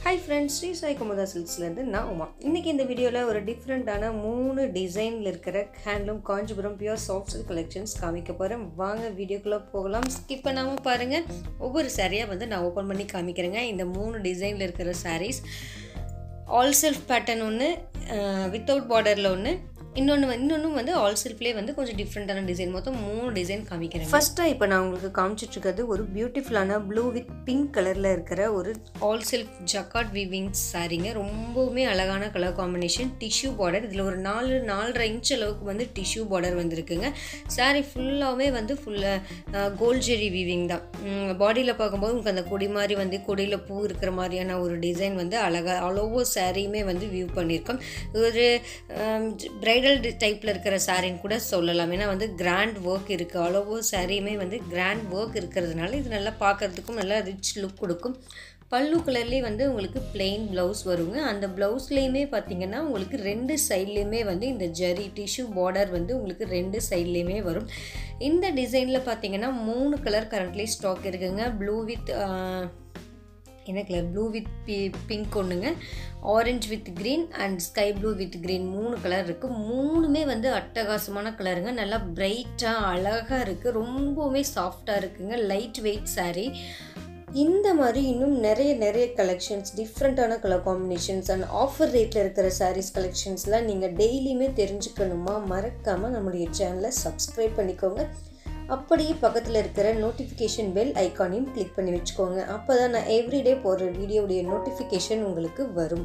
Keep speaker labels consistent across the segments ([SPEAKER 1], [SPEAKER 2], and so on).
[SPEAKER 1] hi friends Sri Sai Kumudha சில்க்ஸ்லேருந்து நான் உமா இன்றைக்கி இந்த வீடியோவில் ஒரு டிஃப்ரெண்ட்டான மூணு டிசைனில் இருக்கிற handloom Kanchipuram pure soft silk collections காமிக்க போகிறேன் வாங்க வீடியோக்குள்ளே போகலாம் ஸ்கிப் பண்ணாமல் பாருங்கள் ஒவ்வொரு சாரியாக வந்து நான் ஓப்பன் பண்ணி காமிக்கிறேங்க இந்த மூணு டிசைனில் இருக்கிற சாரீஸ் ஆல் செல்ஃப் பேட்டர்ன் ஒன்று வித்தவுட் பார்டரில் ஒன்று இன்னொன்று இன்னொன்றும் வந்து ஆல் செல்ஃப்லேயே வந்து கொஞ்சம் டிஃப்ரெண்ட்டான டிசைன் மொத்தம் மூணு டிசைன் காமிக்கிறேன் ஃபஸ்ட்டாக இப்போ நான் உங்களுக்கு காமிச்சிட்டு இருக்கிறது ஒரு பியூட்டிஃபுல்லான ப்ளூ வித் பிங்க் கலரில் இருக்கிற ஒரு ஆல் செல்ஃப் ஜக்காட் வீவிங் சாரீங்க ரொம்பவுமே அழகான கலர் காம்பினேஷன் டிஷ்யூ பார்டர் இதில் ஒரு நாலு நாலரை இன்ச் அளவுக்கு வந்து டிஷ்யூ பார்டர் வந்திருக்குங்க சாரீ ஃபுல்லாகவே வந்து ஃபுல்லாக கோல்ட் ஜெரி வீவிங் தான் பாடியில் பார்க்கும்போது உங்களுக்கு அந்த கொடி மாதிரி வந்து கொடியில் பூ இருக்கிற மாதிரியான ஒரு டிசைன் வந்து அழகாக ஆல் ஓவர் சாரியுமே வந்து வியூ பண்ணியிருக்கோம் ஒரு பிரைடல் டைப்பில் இருக்கிற சாரின்னு கூட சொல்லலாம் ஏன்னா வந்து கிராண்ட் ஒர்க் இருக்குது ஆல் ஓவர் சாரியுமே வந்து கிராண்ட் ஒர்க் இருக்கிறதுனால இது நல்லா பார்க்குறதுக்கும் நல்லா ரிச் லுக் கொடுக்கும் பல்லு கலர்லேயே வந்து உங்களுக்கு பிளெயின் ப்ளவுஸ் வருங்க அந்த ப்ளவுஸ்லேயுமே பார்த்தீங்கன்னா உங்களுக்கு ரெண்டு சைட்லேயுமே வந்து இந்த ஜரி டிஷ்யூ பார்டர் வந்து உங்களுக்கு ரெண்டு சைட்லேயுமே வரும் இந்த டிசைனில் பார்த்தீங்கன்னா மூணு கலர் கரண்ட்லி ஸ்டாக் இருக்குங்க ப்ளூ வித் என்ன colour blue with p pink ஒன்றுங்க orange with green and sky blue with green மூணு கலர் இருக்குது மூணுமே வந்து அட்டகாசமான கலருங்க நல்லா பிரைட்டாக அழகாக இருக்குது ரொம்பவுமே சாஃப்டாக இருக்குங்க லைட் வெயிட் சாரீ இந்த மாதிரி இன்னும் நிறைய நிறைய கலெக்ஷன்ஸ் டிஃப்ரெண்ட்டான கலர் காம்பினேஷன்ஸ் அண்ட் ஆஃபர் ரேட்டில் இருக்கிற சாரீஸ் கலெக்ஷன்ஸ்லாம் நீங்கள் டெய்லியுமே தெரிஞ்சுக்கணுமா மறக்காமல் நம்மளுடைய சேனலை சப்ஸ்கிரைப் பண்ணிக்கோங்க அப்படியே பக்கத்தில் இருக்கிற நோட்டிஃபிகேஷன் பெல் ஐக்கானையும் கிளிக் பண்ணி வச்சுக்கோங்க அப்போ தான் நான் எவ்ரிடே போடுற வீடியோடைய நோட்டிஃபிகேஷன் உங்களுக்கு வரும்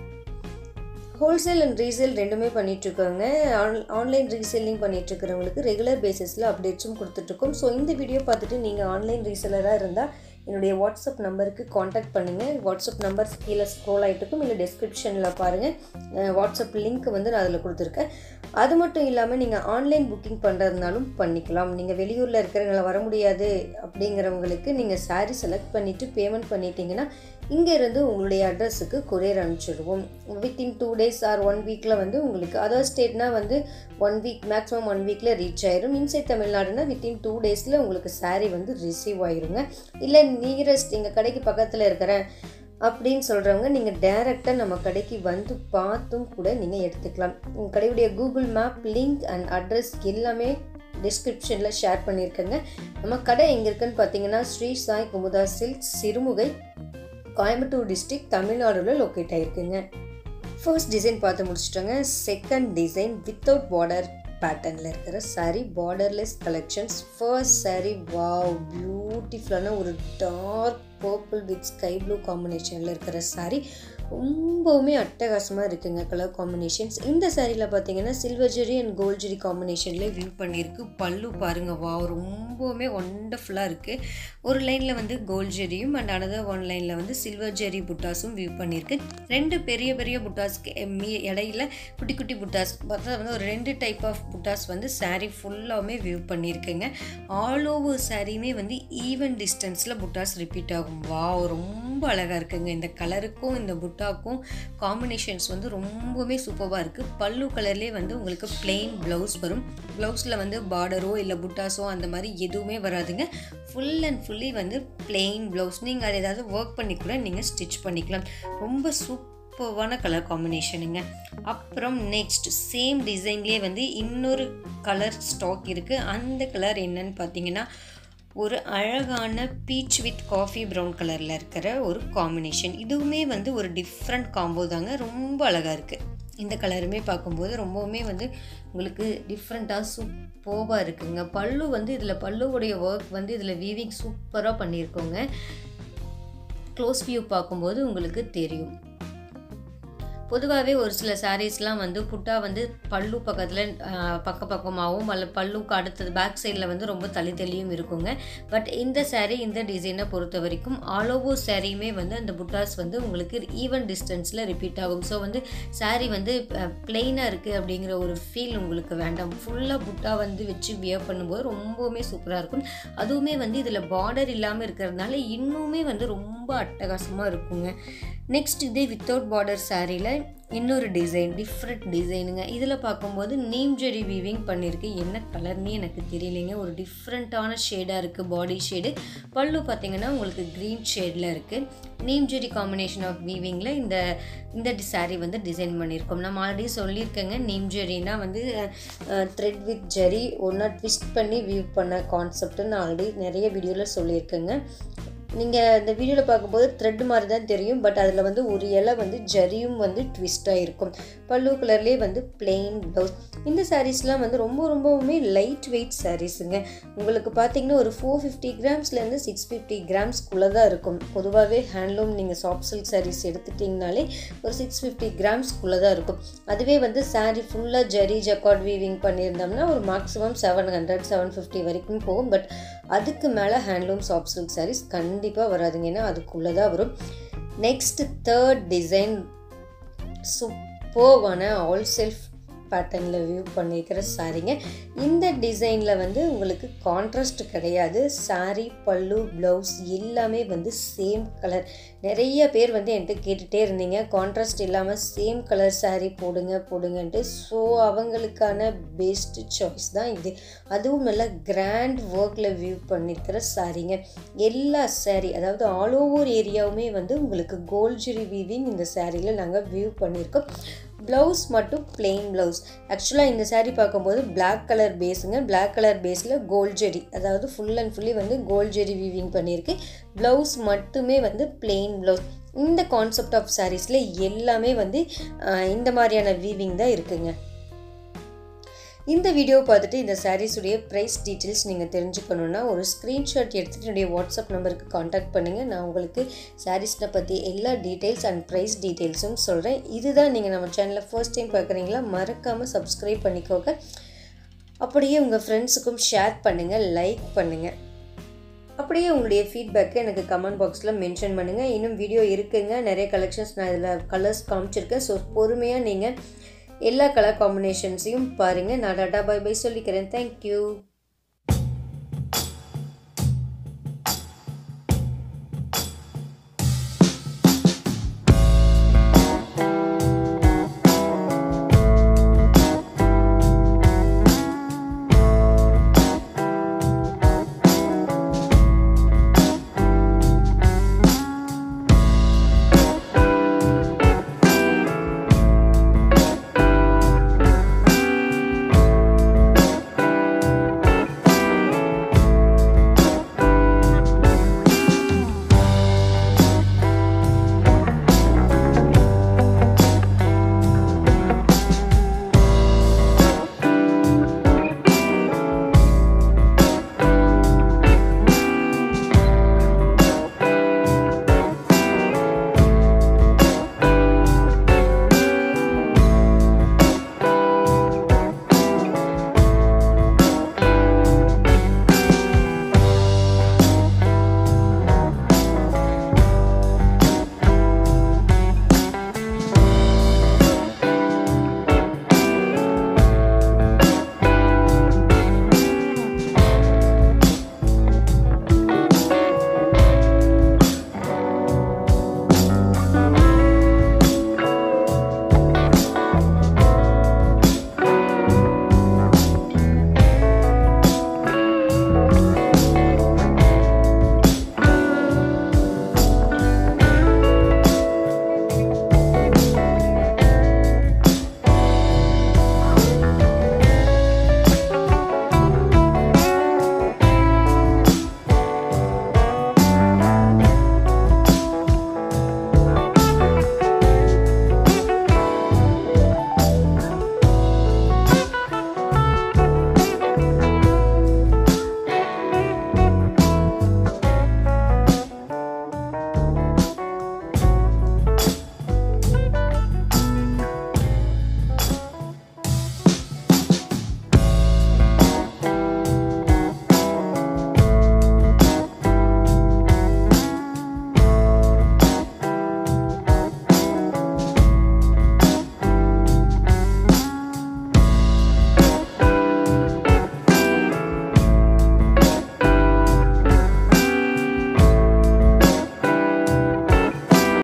[SPEAKER 1] ஹோல்சேல் அண்ட் ரீசேல் ரெண்டுமே பண்ணிகிட்ருக்கோங்க ஆன் ஆன்லைன் ரீசேலிங் பண்ணிகிட்ருக்கிறவங்களுக்கு ரெகுலர் பேசிஸில் அப்டேட்ஸும் கொடுத்துட்ருக்கோம் ஸோ இந்த வீடியோ பார்த்துட்டு நீங்கள் ஆன்லைன் ரீசேலராக இருந்தால் என்னுடைய வாட்ஸ்அப் நம்பருக்கு காண்டாக்ட் பண்ணுங்கள் வாட்ஸ்அப் நம்பர் கீழே ஸ்க்ரோல் ஆகிட்டுருக்கும் இல்லை டிஸ்கிரிப்ஷனில் பாருங்கள் வாட்ஸ்அப் லிங்க் வந்து நான் அதில் கொடுத்துருக்கேன் அது மட்டும் இல்லாமல் நீங்கள் ஆன்லைன் புக்கிங் பண்ணுறதுனாலும் பண்ணிக்கலாம் நீங்கள் வெளியூரில் இருக்கிறவங்கள வர முடியாது அப்படிங்கிறவங்களுக்கு நீங்கள் சாரீ செலக்ட் பண்ணிவிட்டு பேமெண்ட் பண்ணிட்டீங்கன்னா இங்கேருந்து உங்களுடைய அட்ரஸுக்கு கொரியர் அனுப்பிச்சிடுவோம் within two days or one வீக்கில் வந்து உங்களுக்கு அதர் ஸ்டேட்னால் வந்து ஒன் வீக் மேக்ஸிமம் ஒன் வீக்கில் ரீச் ஆயிரும் இன்சைட் தமிழ்நாடுனா வித்தின் டூ டேஸில் உங்களுக்கு சாரீ வந்து ரிசீவ் ஆயிருங்க இல்லை நியரஸ்ட் எங்கள் கடைக்கு பக்கத்தில் இருக்கிறேன் அப்படின்னு சொல்கிறவங்க நீங்கள் டைரெக்டாக நம்ம கடைக்கு வந்து பார்த்தும் கூட நீங்கள் எடுத்துக்கலாம் உங்கள் கடையுடைய Google map link and address எல்லாமே டிஸ்கிரிப்ஷனில் ஷேர் பண்ணியிருக்கேங்க நம்ம கடை எங்கே இருக்குன்னு பார்த்தீங்கன்னா ஸ்ரீ சாய் குமுதா சில்க் சிறுமுகை கோயம்புத்தூர் டிஸ்ட்ரிக்ட் தமிழ்நாடுல லொக்கேட் ஆகிருக்குங்க ஃபர்ஸ்ட் டிசைன் பார்த்து முடிச்சிட்டோங்க செகண்ட் டிசைன் வித்தவுட் பார்டர் பேட்டர்னில் இருக்கிற sari borderless collections first sari wow பியூட்டிஃபுல்லான ஒரு dark purple with sky blue காம்பினேஷனில் இருக்கிற சாரீ ரொம்பவுமே அட்டகாசமாக இருக்குங்க கலர் காம்பினேஷன்ஸ் இந்த சாரியில் பார்த்தீங்கன்னா silver zari and gold zari காம்பினேஷனில் வியூ பண்ணியிருக்கு பல்லு பாருங்கள் வா ரொம்பவுமே ஒண்டர்ஃபுல்லாக இருக்குது ஒரு லைனில் வந்து கோல்ட் ஜெரியும் அண்ட் அனதர் ஒன் லைனில் வந்து சில்வர் ஜெரி புட்டாஸும் வியூ பண்ணியிருக்கு ரெண்டு பெரிய பெரிய புட்டாஸ்க்கு மீ இடையில குட்டி குட்டி புட்டாஸ் பார்த்தா வந்து ஒரு ரெண்டு டைப் ஆஃப் புட்டாஸ் வந்து சாரீ ஃபுல்லாகவுமே வியூ பண்ணியிருக்குங்க ஆல் ஓவர் சாரியுமே வந்து ஈவன் டிஸ்டன்ஸில் புட்டாஸ் ரிப்பீட் ஆகும் வா ரொம்ப அழகாக இருக்குங்க இந்த கலருக்கும் இந்த புட்டாக்கும் காம்பினேஷன்ஸ் வந்து ரொம்பவுமே சூப்பராக இருக்குது பல்லு கலர்லேயே வந்து உங்களுக்கு பிளெயின் ப்ளவுஸ் வரும் ப்ளவுஸில் வந்து பார்டரோ இல்லை புட்டாஸோ அந்த மாதிரி எதுவுமே வராதுங்க ஃபுல் அண்ட் ஃபுல்லி வந்து பிளெயின் ப்ளவுஸ் நீங்கள் அதை ஏதாவது ஒர்க் பண்ணி கூட நீங்கள் ஸ்டிச் பண்ணிக்கலாம் ரொம்ப சூப்பர்வான கலர் காம்பினேஷனுங்க அப்புறம் நெக்ஸ்ட் சேம் டிசைன்லேயே வந்து இன்னொரு கலர் ஸ்டாக் இருக்குது அந்த கலர் என்னன்னு பார்த்தீங்கன்னா ஒரு அழகான பீச் வித் காஃபி ப்ரௌன் கலரில் இருக்கிற ஒரு காம்பினேஷன் இதுவுமே வந்து ஒரு டிஃப்ரெண்ட் காம்போ தாங்க ரொம்ப அழகாக இருக்குது இந்த கலருமே பார்க்கும்போது ரொம்பவுமே வந்து உங்களுக்கு டிஃப்ரெண்ட்டாக சூப்பராக இருக்குங்க பல்லு வந்து இதில் பல்லுவுடைய ஒர்க் வந்து இதில் வீவிங் சூப்பராக பண்ணியிருக்கோங்க க்ளோஸ் வியூ பார்க்கும்போது உங்களுக்கு தெரியும் பொதுவாகவே ஒரு சில சாரீஸ்லாம் வந்து புட்டா வந்து பல்லு பக்கத்தில் பக்க பக்கமாகவும் அல்ல பல்லுக்கு அடுத்தது பேக் சைடில் வந்து ரொம்ப தள்ளி தள்ளியும் இருக்குங்க பட் இந்த சாரீ இந்த டிசைனை பொறுத்த வரைக்கும் ஆல் ஓவர் சாரியுமே வந்து அந்த புட்டாஸ் வந்து உங்களுக்கு ஈவன் டிஸ்டன்ஸில் ரிப்பீட் ஆகும் ஸோ வந்து சாரீ வந்து பிளெயினாக இருக்குது அப்படிங்கிற ஒரு ஃபீல் உங்களுக்கு வேண்டாம் ஃபுல்லாக புட்டா வந்து வச்சு வியர் பண்ணும்போது ரொம்பவுமே சூப்பராக இருக்கும் அதுவுமே வந்து இதில் பார்டர் இல்லாமல் இருக்கிறதுனால இன்னுமே வந்து ரொம்ப அட்டகாசமாக இருக்குங்க நெக்ஸ்ட் இதே வித்தவுட் பார்டர் சாரியில் இன்னொரு டிசைன் டிஃப்ரெண்ட் டிசைனுங்க இதில் பார்க்கும்போது நீம் ஜெரி வீவிங் பண்ணியிருக்கு என்ன கலர்னே எனக்கு தெரியலைங்க ஒரு டிஃப்ரெண்ட்டான ஷேடாக இருக்குது பாடி ஷேடு பல்லு பார்த்தீங்கன்னா உங்களுக்கு க்ரீன் ஷேடில் இருக்குது நீம் ஜெரி காம்பினேஷன் ஆஃப் வீவிங்கில் இந்த இந்த சாரீ வந்து டிசைன் பண்ணியிருக்கோம் நம்ம ஆல்ரெடி சொல்லியிருக்கேங்க நீம் ஜெரினா வந்து த்ரெட் வித் ஜெரி ஒன்றா ட்விஸ்ட் பண்ணி வியூ பண்ண கான்செப்ட்னு நான் ஆல்ரெடி நிறைய வீடியோவில் சொல்லியிருக்கேங்க நீங்கள் இந்த வீடியோவில் பார்க்கும்போது த்ரெட் மாதிரி தான் தெரியும் பட் அதில் வந்து ஒரு இலை வந்து ஜரியும் வந்து ட்விஸ்ட்டாக இருக்கும் பல்லு கலர்லேயே வந்து பிளெயின் ப்ளவுஸ் இந்த சாரீஸ்லாம் வந்து ரொம்ப ரொம்பவுமே லைட் வெயிட் சாரீஸுங்க உங்களுக்கு பார்த்தீங்கன்னா ஒரு ஃபோர் ஃபிஃப்டி கிராம்ஸ்லேருந்து சிக்ஸ் ஃபிஃப்டி கிராம்ஸ்க்குள்ளே தான் இருக்கும் பொதுவாகவே ஹேண்ட்லூம் நீங்கள் சாஃப்ட் சில்க் சாரீஸ் எடுத்துட்டிங்கனாலே ஒரு சிக்ஸ் ஃபிஃப்டி கிராம்ஸ்க்குள்ளே தான் இருக்கும் அதுவே வந்து சாரீ ஃபுல்லாக ஜரி ஜக்காட் வீவிங் பண்ணியிருந்தோம்னா ஒரு maximum seven hundred seven fifty வரைக்கும் போகும் பட் அதுக்கு மேலே ஹேண்ட்லூம் சாஃப்ட் சில்க் சாரீஸ் கண்டிப்பாக வராதுங்க ஏன்னா அதுக்குள்ளே தான் வரும் நெக்ஸ்ட் தேர்ட் டிசைன் சூப்பர்வான ஆல் செல்ஃப் பேட்டர்னில் வியூ பண்ணியிருக்கிற சாரீங்க இந்த டிசைனில் வந்து உங்களுக்கு கான்ட்ராஸ்ட் கிடையாது சாரீ பல்லு ப்ளவுஸ் எல்லாமே வந்து சேம் கலர் நிறைய பேர் வந்து என்கிட்ட கேட்டுகிட்டே இருந்தீங்க கான்ட்ராஸ்ட் இல்லாமல் சேம் கலர் சாரீ போடுங்க போடுங்கன்ட்டு ஸோ அவங்களுக்கான பெஸ்ட் சாய்ஸ் தான் இது அதுவும் நல்லா கிராண்ட் ஒர்க்கில் வியூ பண்ணியிருக்கிற சாரீங்க எல்லா சாரீ அதாவது ஆல் ஓவர் ஏரியாவுமே வந்து உங்களுக்கு கோல்ஜரி வீவிங் இந்த சாரியில் நாங்கள் வியூ பண்ணியிருக்கோம் ப்ளவுஸ் மட்டும் பிளெயின் ப்ளவுஸ் ஆக்சுவலாக இந்த சாரீ பார்க்கும்போது பிளாக் கலர் பேஸுங்க பிளாக் கலர் பேஸில் கோல்ட் ஜெரி அதாவது ஃபுல் அண்ட் ஃபுல்லி வந்து கோல்ட் ஜெரி வீவிங் பண்ணியிருக்கு ப்ளவுஸ் மட்டுமே வந்து பிளெயின் ப்ளவுஸ் இந்த கான்செப்ட் ஆஃப் சாரீஸில் எல்லாமே வந்து இந்த மாதிரியான வீவிங் தான் இருக்குங்க இந்த வீடியோ பார்த்துட்டு இந்த சாரீஸுடைய ப்ரைஸ் டீட்டெயில்ஸ் நீங்கள் தெரிஞ்சுக்கணுன்னா ஒரு ஸ்க்ரீன்ஷாட் எடுத்துகிட்டு என்னுடைய வாட்ஸ்அப் நம்பருக்கு காண்டாக்ட் பண்ணுங்கள் நான் உங்களுக்கு சாரீஸை பற்றி எல்லா டீட்டெயில்ஸ் அண்ட் ப்ரைஸ் டீட்டெயில்ஸும் சொல்கிறேன் இதுதான் நீங்கள் நம்ம சேனலில் ஃபர்ஸ்ட் டைம் பார்க்குறீங்களா மறக்காமல் சப்ஸ்கிரைப் பண்ணிக்கோங்க அப்படியே உங்கள் ஃப்ரெண்ட்ஸுக்கும் ஷேர் பண்ணுங்கள் லைக் பண்ணுங்கள் அப்படியே உங்களுடைய ஃபீட்பேக்கை எனக்கு கமெண்ட் பாக்ஸில் மென்ஷன் பண்ணுங்கள் இன்னும் வீடியோ இருக்குங்க நிறைய கலெக்ஷன்ஸ் நான் இதில் கலர்ஸ் காமிச்சிருக்கேன் ஸோ பொறுமையாக நீங்கள் எல்லா கலர் காம்பினேஷன்ஸையும் பாருங்கள் நான் டாட்டா பை பை சொல்லிக்கிறேன் தேங்க்யூ